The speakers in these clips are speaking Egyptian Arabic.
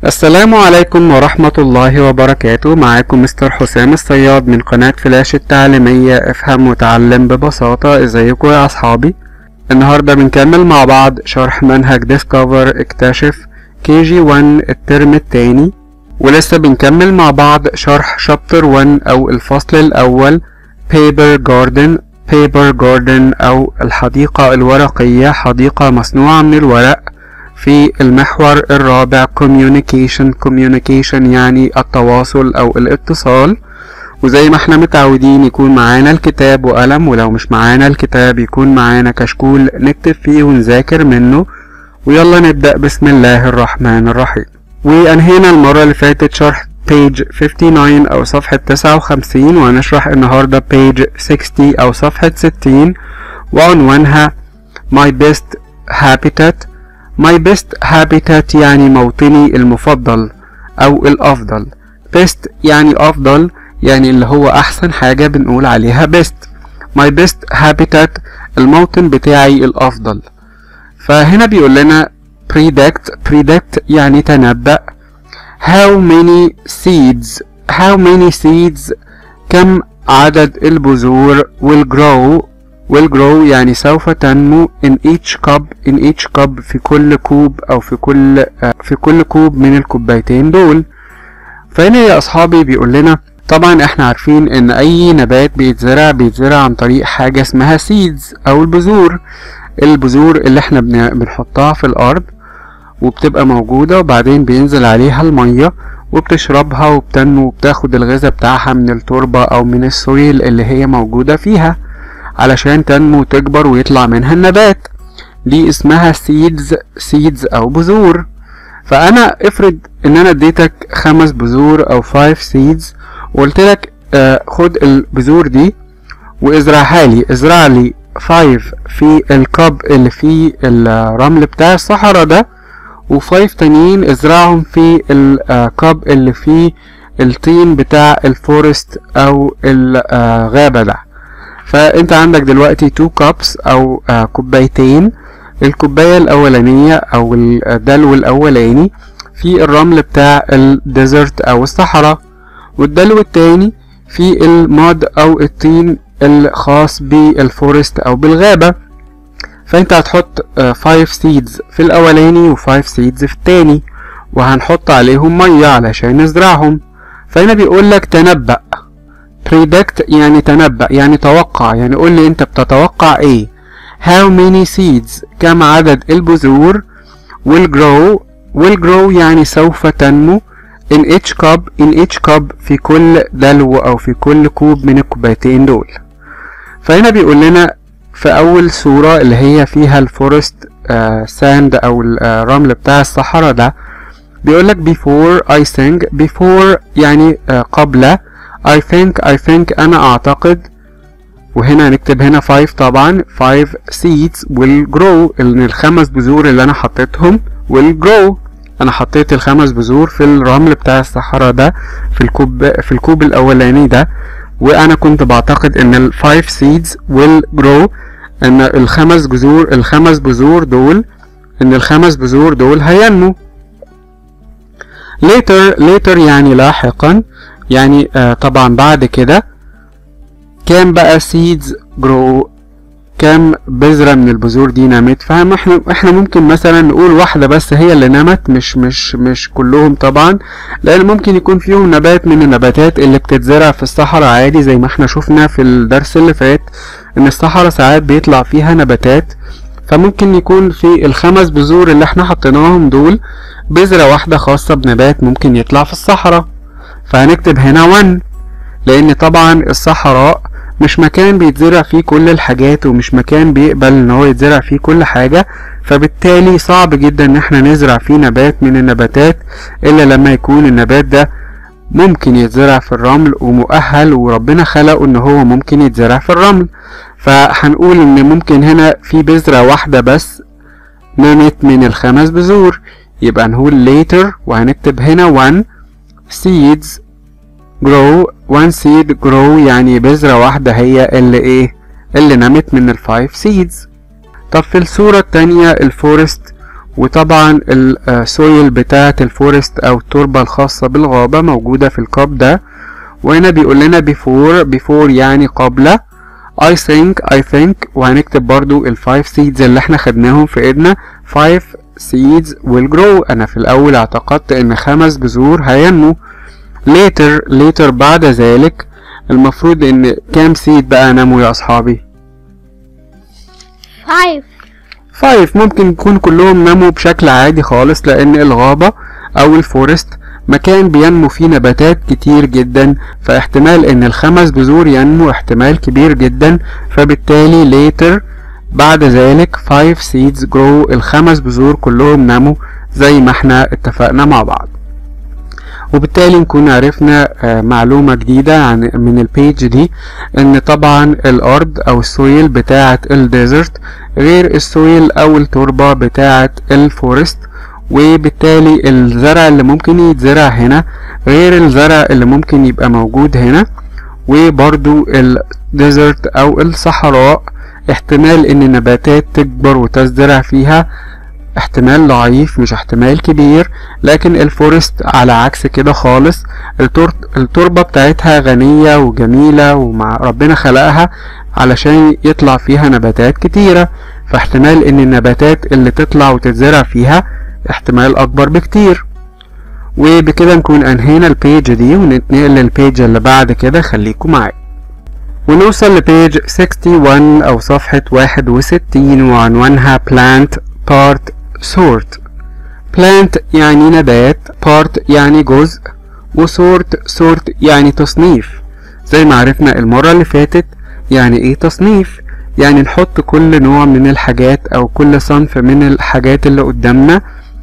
السلام عليكم ورحمة الله وبركاته معاكم مستر حسام الصياد من قناة فلاش التعليمية افهم وتعلم ببساطة ازيكم يا اصحابي النهاردة بنكمل مع بعض شرح منهج ديسكفر اكتشف كي جي 1 الترم التاني ولسه بنكمل مع بعض شرح شابتر 1 او الفصل الاول بيبر جاردن بيبر جاردن او الحديقة الورقية حديقة مصنوعة من الورق في المحور الرابع communication communication يعني التواصل او الاتصال وزي ما احنا متعودين يكون معانا الكتاب وقلم ولو مش معانا الكتاب يكون معانا كشكول نكتب فيه ونذاكر منه ويلا نبدأ بسم الله الرحمن الرحيم وانهينا المرة اللي فاتت شرح page 59 او صفحة 59 وهنشرح النهاردة page 60 او صفحة 60 وعنوانها my best habitat my best habitat يعني موطني المفضل أو الأفضل best يعني أفضل يعني اللي هو أحسن حاجة بنقول عليها best my best habitat الموطن بتاعي الأفضل فهنا بيقول لنا predict predict يعني تنبأ how many seeds how many seeds كم عدد البذور will grow will grow يعني سوف تنمو in each cup in each cup في كل كوب أو في كل في كل كوب من الكوبايتين دول فهنا يا أصحابي بيقول لنا طبعا احنا عارفين ان اي نبات بيتزرع بيتزرع عن طريق حاجة اسمها seeds او البذور البذور اللي احنا بنحطها في الارض وبتبقى موجودة وبعدين بينزل عليها المية وبتشربها وبتنمو وبتاخد الغذاء بتاعها من التربة او من السويل اللي هي موجودة فيها علشان تنمو وتكبر ويطلع منها النبات دي اسمها seeds seeds او بذور فانا افرض ان انا اديتك خمس بذور او five seeds وقلت لك آه خد البذور دي وازرعها لي ازرع لي 5 في الكب اللي فيه الرمل بتاع الصحراء ده وفايف تانيين ازرعهم في الكب اللي فيه الطين بتاع الفورست او الغابة ده فانت عندك دلوقتي تو كابس او آه كوبايتين الكوباية الاولانية او الدلو الاولاني في الرمل بتاع الديزرت او الصحراء والدلو التاني في الماد او الطين الخاص بالفورست او بالغابة فانت هتحط 5 سيدز في الاولاني و5 سيدز في التاني وهنحط عليهم مية علشان نزرعهم فهنا بيقولك تنبأ predict يعني تنبأ يعني توقع يعني قول لي انت بتتوقع ايه how many seeds كم عدد البذور will grow will grow يعني سوف تنمو in each cup in each cup في كل دلو او في كل كوب من الكوبايتين دول فهنا بيقول لنا في اول صورة اللي هي فيها الفورست ساند uh, او الرمل بتاع الصحراء ده بيقول لك before I think before يعني uh, قبل I think I think أنا أعتقد وهنا هنكتب هنا 5 طبعا 5 seeds will grow إن الخمس بذور اللي أنا حطيتهم will grow أنا حطيت الخمس بذور في الرمل بتاع الصحراء ده في الكوب في الكوب الأولاني ده وأنا كنت بعتقد إن ال 5 seeds will grow إن الخمس جذور الخمس بذور دول إن الخمس بذور دول هينمو later later يعني لاحقا يعني آه طبعا بعد كده كام بقى seeds grow كام بذرة من البذور دي نمت فاهم احنا احنا ممكن مثلا نقول واحدة بس هي اللي نمت مش مش مش كلهم طبعا لان ممكن يكون فيهم نبات من النباتات اللي بتتزرع في الصحراء عادي زي ما احنا شفنا في الدرس اللي فات ان الصحراء ساعات بيطلع فيها نباتات فممكن يكون في الخمس بذور اللي احنا حطيناهم دول بذرة واحدة خاصة بنبات ممكن يطلع في الصحراء فهنكتب هنا 1 لان طبعا الصحراء مش مكان بيتزرع فيه كل الحاجات ومش مكان بيقبل ان هو يتزرع فيه كل حاجة فبالتالي صعب جدا ان احنا نزرع فيه نبات من النباتات الا لما يكون النبات ده ممكن يتزرع في الرمل ومؤهل وربنا خلقه ان هو ممكن يتزرع في الرمل فهنقول ان ممكن هنا في بذرة واحدة بس نمت من الخمس بذور يبقى نقول later وهنكتب هنا 1 seeds grow one seed grow يعني بذرة واحدة هي اللي ايه اللي نمت من الفايف seeds طب في الصورة التانية الفورست وطبعا السويل بتاعة الفورست او التربة الخاصة بالغابة موجودة في الكاب ده وهنا بيقول لنا before before يعني قبل I think I think وهنكتب برضو ال 5 seeds اللي احنا خدناهم في ايدنا 5 seeds will grow انا في الاول اعتقدت ان خمس بذور هينمو later later بعد ذلك المفروض ان كام سيد بقى نمو يا اصحابي five 5 ممكن يكون كلهم نموا بشكل عادي خالص لان الغابة او الفورست مكان بينمو فيه نباتات كتير جدا فاحتمال ان الخمس بذور ينمو احتمال كبير جدا فبالتالي later بعد ذلك 5 seeds grow الخمس بذور كلهم نموا زي ما احنا اتفقنا مع بعض وبالتالي نكون عرفنا آه، معلومة جديدة عن من البيج دي ان طبعا الارض او السويل بتاعة الديزرت غير السويل او التربة بتاعة الفورست وبالتالي الزرع اللي ممكن يتزرع هنا غير الزرع اللي ممكن يبقى موجود هنا وبرضو الديزرت او الصحراء احتمال ان النباتات تكبر وتزرع فيها احتمال ضعيف مش احتمال كبير لكن الفورست على عكس كده خالص التر- التربة بتاعتها غنية وجميلة ومع ربنا خلقها علشان يطلع فيها نباتات كتيرة فاحتمال ان النباتات اللي تطلع وتتزرع فيها احتمال اكبر بكتير وبكده نكون انهينا البيج دي ونتنقل للبيج اللي بعد كده خليكم معايا ونوصل لبيج 61 او صفحة 61 وعنوانها plant part sort plant يعني نبات part يعني جزء وسورت سورت يعني تصنيف زي ما عرفنا المرة اللي فاتت يعني ايه تصنيف يعني نحط كل نوع من الحاجات او كل صنف من الحاجات اللي قدامنا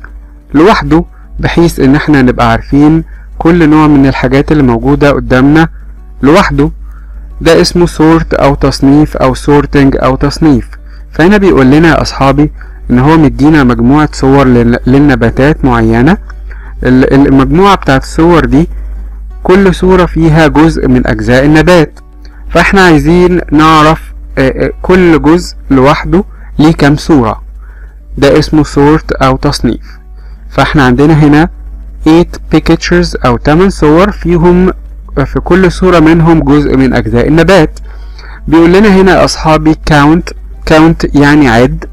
لوحده بحيث ان احنا نبقى عارفين كل نوع من الحاجات اللي موجودة قدامنا لوحده ده اسمه سورت او تصنيف او سورتنج او تصنيف فهنا بيقول لنا يا اصحابي ان هو مدينا مجموعة صور لل- للنباتات معينة ال- المجموعة بتاعت الصور دي كل صورة فيها جزء من اجزاء النبات فاحنا عايزين نعرف آه، آه، كل جزء لوحده ليه كام صورة ده اسمه سورت او تصنيف فاحنا عندنا هنا 8 pictures او 8 صور فيهم في كل صورة منهم جزء من اجزاء النبات بيقول لنا هنا يا اصحابي count count يعني عد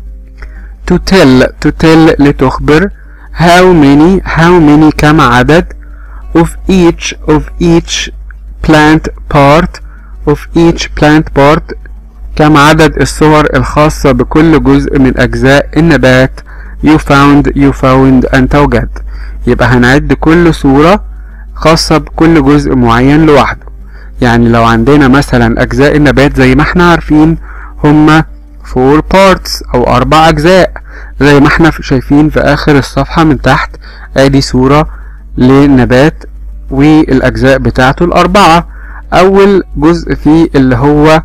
to tell to tell لتخبر how many how many كم عدد of each of each plant part of each plant part كم عدد الصور الخاصة بكل جزء من أجزاء النبات you found you found أن توجد يبقى هنعد كل صورة خاصة بكل جزء معين لوحده يعني لو عندنا مثلا أجزاء النبات زي ما احنا عارفين هما four parts أو أربع أجزاء زي ما احنا شايفين في آخر الصفحة من تحت ادي صورة لنبات والأجزاء بتاعته الأربعة أول جزء فيه اللي هو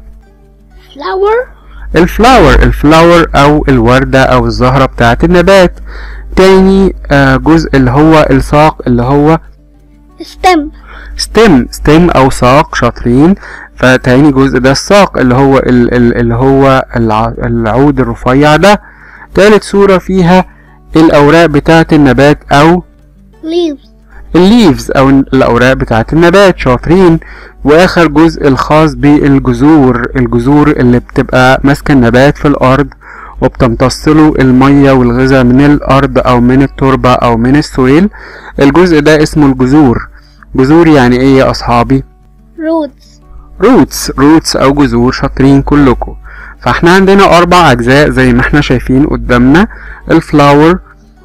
flower الفلاور الفلاور او الوردة او الزهرة بتاعة النبات تاني آه، جزء اللي هو الساق اللي هو stem ستيم ستيم او ساق شاطرين فتاني جزء ده الساق اللي هو ال- ال- اللي هو الع- العود الرفيع ده تالت صورة فيها الاوراق بتاعة النبات او leaves الليفز او الاوراق بتاعة النبات شاطرين واخر جزء الخاص بالجذور الجذور اللي بتبقى ماسكة النبات في الارض وبتمتص له المية والغذاء من الارض او من التربة او من السويل الجزء ده اسمه الجذور جذور يعني ايه يا اصحابي roots روتس روتس او جذور شاطرين كلكم فاحنا عندنا اربع اجزاء زي ما احنا شايفين قدامنا الفلاور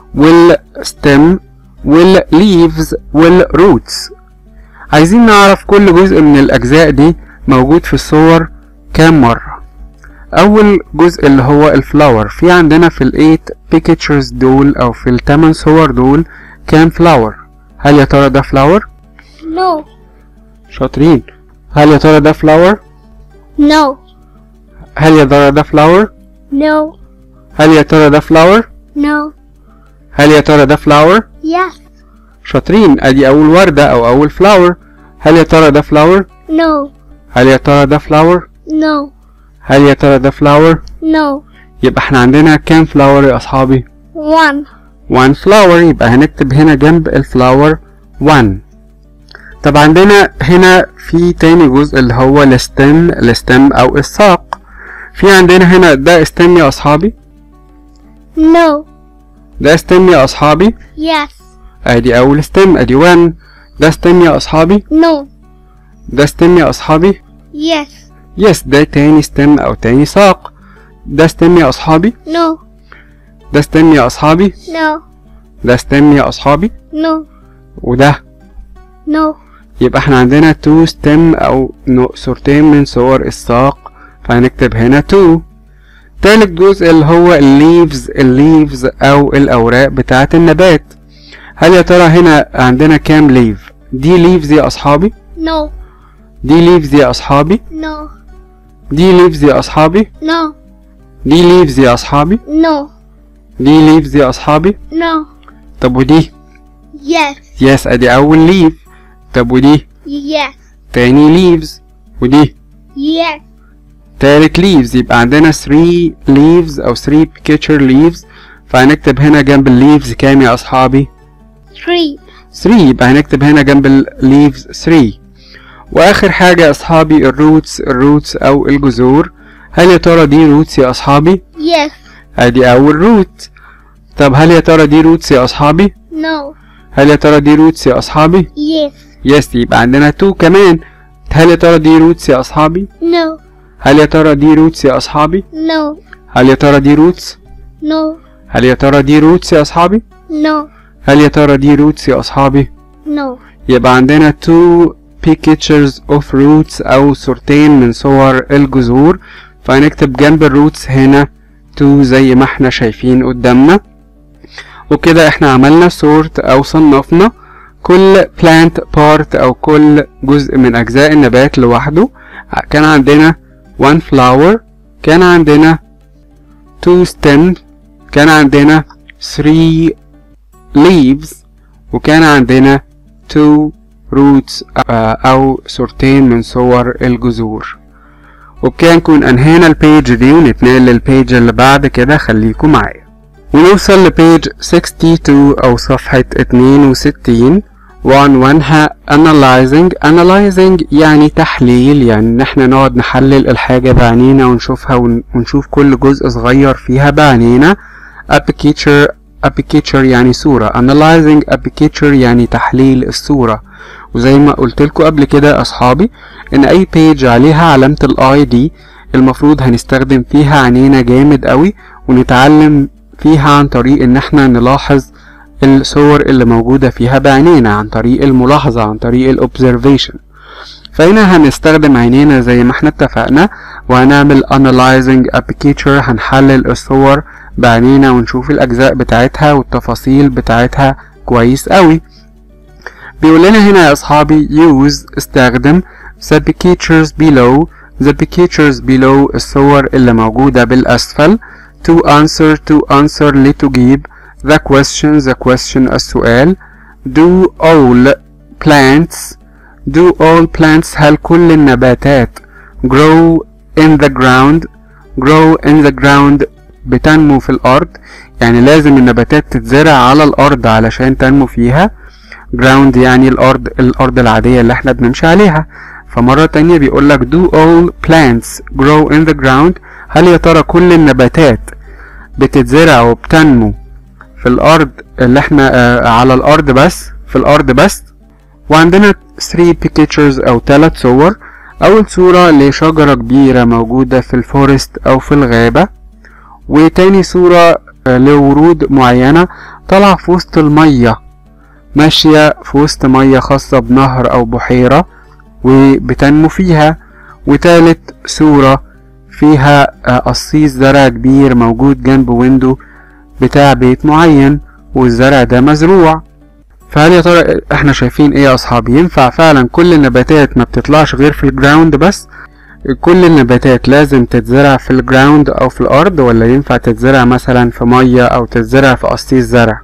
والستم والليفز والروتس عايزين نعرف كل جزء من الاجزاء دي موجود في الصور كام مرة اول جزء اللي هو الفلاور في عندنا في الايت بيكتشرز دول او في التمن صور دول كام فلاور هل يا ترى ده فلاور no شاطرين هل يا ترى ده فلاور no هل يا ترى ده فلاور no هل يا ترى ده فلاور no هل يا ترى ده فلاور yes شاطرين ادي اول وردة او اول فلاور هل يا ترى ده فلاور no هل يا ترى ده فلاور no هل يا ترى ده فلاور no يبقى احنا عندنا كام فلاور يا اصحابي one, one flower يبقى هنكتب هنا جنب الفلاور one طب عندنا هنا في تاني جزء اللي هو الستم الستم او الساق في عندنا هنا ده ستم يا اصحابي no, ده ستم يا اصحابي yes, ادي اول ستم ادي 1 ده ستم يا اصحابي no, ده ستم يا اصحابي yes, يس ده تاني ستم او تاني ساق ده ستم يا اصحابي no, ده ستم يا اصحابي no, ده ستم يا اصحابي no, وده no, يبقى احنا عندنا تو ستم او نوع- صورتين من صور الساق فهنكتب هنا تو تالت جزء اللي هو الليفز الليفز او الاوراق بتاعة النبات هل يا ترى هنا عندنا كام ليف دي ليفز يا اصحابي no, دي ليفز يا اصحابي no, دي ليفز يا اصحابي no, دي ليفز يا اصحابي no, دي ليفز يا اصحابي no, طب ودي yes, يس ادي اول ليف طب ودي yes, تاني ليفز ودي yes, تالت leaves يبقى عندنا 3 leaves أو 3 picture leaves فهنكتب هنا جنب ال leaves كام يا أصحابي؟ three, 3 يبقى هنكتب هنا جنب ال leaves 3 وآخر حاجة يا أصحابي الروتس الروتس أو الجذور هل يا ترى دي روتس يا أصحابي؟ yes, أدي أول روت طب هل يا ترى دي روتس يا أصحابي؟ no, هل يا ترى دي روتس يا أصحابي؟ yes, يس يبقى عندنا 2 كمان هل يا ترى دي روتس يا أصحابي؟ no, هل يا ترى دي روتس يا أصحابي؟ no, هل يا ترى دي روتس؟ no, هل يا ترى دي روتس يا أصحابي؟ no, هل يا ترى دي روتس يا أصحابي؟ no, يبقى عندنا two pictures of roots أو صورتين من صور الجذور فهنكتب جنب الروتس هنا two زي ما احنا شايفين قدامنا وكده احنا عملنا sort أو صنفنا كل plant part أو كل جزء من أجزاء النبات لوحده كان عندنا one flower كان عندنا two stems كان عندنا three leaves وكان عندنا two roots آه، أو صورتين من صور الجذور وبكده نكون أنهينا البيج دي ونتنقل للبيج اللي بعد كده خليكم معايا ونوصل لبيج 62 أو صفحة 62 وعنوانها analyzing analyzing يعني تحليل يعني ان احنا نقعد نحلل الحاجة بعينينا ونشوفها ون- ونشوف كل جزء صغير فيها بعينينا a picture a picture يعني صورة analyzing a picture يعني تحليل الصورة وزي ما قلت لكم قبل كده يا اصحابي ان اي بيج عليها علامة الاي دي المفروض هنستخدم فيها عينينا جامد قوي ونتعلم فيها عن طريق ان احنا نلاحظ الصور اللي موجودة فيها بعينينا عن طريق الملاحظة عن طريق الأوبزرفيشن فهنا هنستخدم عينينا زي ما احنا اتفقنا وهنعمل analyzing a picture هنحلل الصور بعينينا ونشوف الأجزاء بتاعتها والتفاصيل بتاعتها كويس قوي بيقول لنا هنا يا أصحابي use استخدم the pictures below the pictures below الصور اللي موجودة بالأسفل to answer to answer لتجيب the question the question السؤال do all plants do all plants هل كل النباتات grow in the ground grow in the ground بتنمو في الأرض يعني لازم النباتات تتزرع على الأرض علشان تنمو فيها ground يعني الأرض الأرض العادية اللي احنا بنمشي عليها فمرة تانية بيقولك do all plants grow in the ground هل يا ترى كل النباتات بتتزرع وبتنمو في الأرض اللي احنا آه على الأرض بس في الأرض بس وعندنا 3 pictures أو 3 صور أول صورة لشجرة كبيرة موجودة في الفورست أو في الغابة وتاني صورة آه، لورود معينة طالعة في وسط المية ماشية في وسط مية خاصة بنهر أو بحيرة وبتنمو فيها وتالت صورة فيها آه، قصيص زرع كبير موجود جنب ويندو بتاع بيت معين والزرع ده مزروع فهل يا ترى احنا شايفين ايه يا اصحابي ينفع فعلا كل النباتات ما بتطلعش غير في الجراوند بس كل النباتات لازم تتزرع في الجراوند او في الارض ولا ينفع تتزرع مثلا في مية او تتزرع في قصيص زرع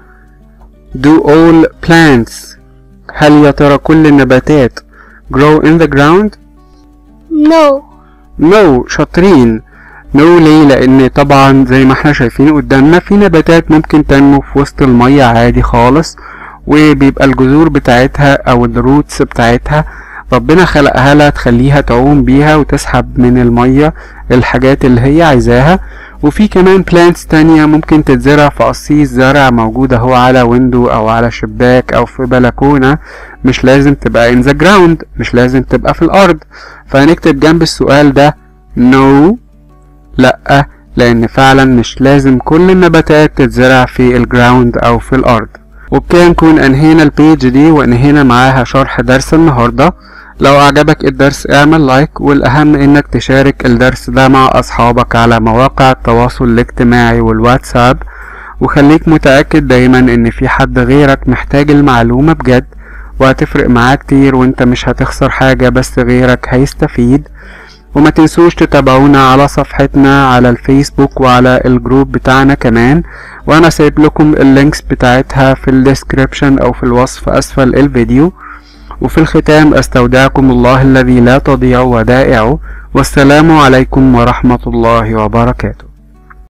do all plants هل يا ترى كل النباتات grow in the ground no, no شاطرين نو ليه لان طبعا زي ما احنا شايفين قدامنا في نباتات ممكن تنمو في وسط المية عادي خالص وبيبقى الجذور بتاعتها او الروتس بتاعتها ربنا خلقها لها تخليها تعوم بيها وتسحب من المية الحاجات اللي هي عايزاها وفي كمان بلانتس تانية ممكن تتزرع في قصيص زرع موجود اهو على ويندو او على شباك او في بلكونة مش لازم تبقى in the ground مش لازم تبقى في الارض فهنكتب جنب السؤال ده no لأ لأن فعلا مش لازم كل النباتات تتزرع في الجراوند أو في الأرض وبكده نكون أنهينا البيج دي وأنهينا معاها شرح درس النهاردة لو أعجبك الدرس اعمل لايك والأهم إنك تشارك الدرس ده مع أصحابك على مواقع التواصل الاجتماعي والواتساب وخليك متأكد دايما إن في حد غيرك محتاج المعلومة بجد وهتفرق معاه كتير وانت مش هتخسر حاجة بس غيرك هيستفيد وما تنسوش تتابعونا على صفحتنا على الفيسبوك وعلى الجروب بتاعنا كمان وانا سايب لكم اللينكس بتاعتها في الديسكريبشن او في الوصف اسفل الفيديو وفي الختام استودعكم الله الذي لا تضيع ودائعه والسلام عليكم ورحمة الله وبركاته